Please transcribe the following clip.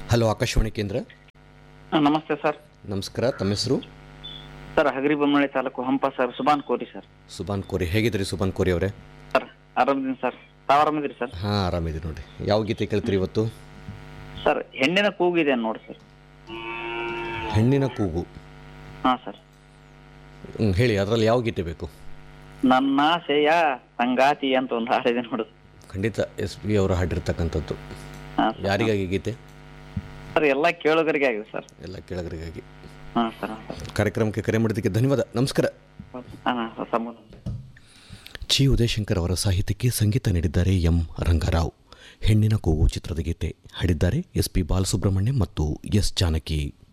hello Akashvani ಕೇಂದ್ರ ಆ, ನಮಸ್ತೆ ಸರ್ ನಮಸ್ಕಾರ ತಮ್ಮ ಹೆಸರು sir Hagaribommanahalli taluk Hampa sir Suban Kori sir Suban ಕೋರಿ ಹೇಗಿದ್ರಿ ಸುಬಾನ್ ಕೋರಿ ಅವರೇ ಸರ್ ಆರಾಮದಿನಿ ಸರ್ ತಾವು ಆರಾಮಿದ್ರಿ ಸರ್ ಹಾಂ ಆರಾಮಿದೆ ನೋಡಿ ಯಾವ ಗೀತೆ ಕೇಳ್ತೀರಿ ಇವತ್ತು ಸರ್ ಹೆಣ್ಣಿನ ಕೂಗಿದೆ ನೋಡಿ ಸರ್ ಹೆಣ್ಣಿನ ಕೂಗು ಹಾಂ ಸರ್ ಹ್ಮ್, ಹೇಳಿ ಅದರಲ್ಲಿ ಯಾವ ಗೀತೆ ಬೇಕು ನನ್ನ ಆಸೆಯ ಸಂಗಾತಿ ಅಂತ ಒಂದು ಹಾಡಿದೆ ನೋಡು ಖಂಡಿತ ಎಸ್ ಪಿ ಅವರು ಹಾಡಿರ್ತಕ್ಕಂಥದ್ದು ಹಾಂ ಯಾರಿಗಾಗಿ ಗೀತೆ ಸರ್ ಎಲ್ಲ ಕೇಳುಗರಿಗೆ ಆಗಿದೆ ಸರ್ ಎಲ್ಲ ಕೆಳಗರಿಗಾಗಿ ಹಾಂ ಸರ್ ಹಾಂ ಸರ್ ಕಾರ್ಯಕ್ರಮಕ್ಕೆ ಕರೆ ಮಾಡಿದ್ದಕ್ಕೆ ಧನ್ಯವಾದ ನಮಸ್ಕಾರ ಹಾಂ ಸರ್ ಸಂಬಂಧ ಚಿ ಉದಯಶಂಕರ್ ಅವರ ಸಾಹಿತ್ಯಕ್ಕೆ ಸಂಗೀತ ನೀಡಿದ್ದಾರೆ ಎಂ ರಂಗರಾವ್ ಹೆಣ್ಣಿನ ಕೂಗು ಚಿತ್ರದ ಗೀತೆ ಹಾಡಿದ್ದಾರೆ ಎಸ್ ಪಿ ಬಾಲಸುಬ್ರಹ್ಮಣ್ಯ ಮತ್ತು ಎಸ್ ಜಾನಕಿ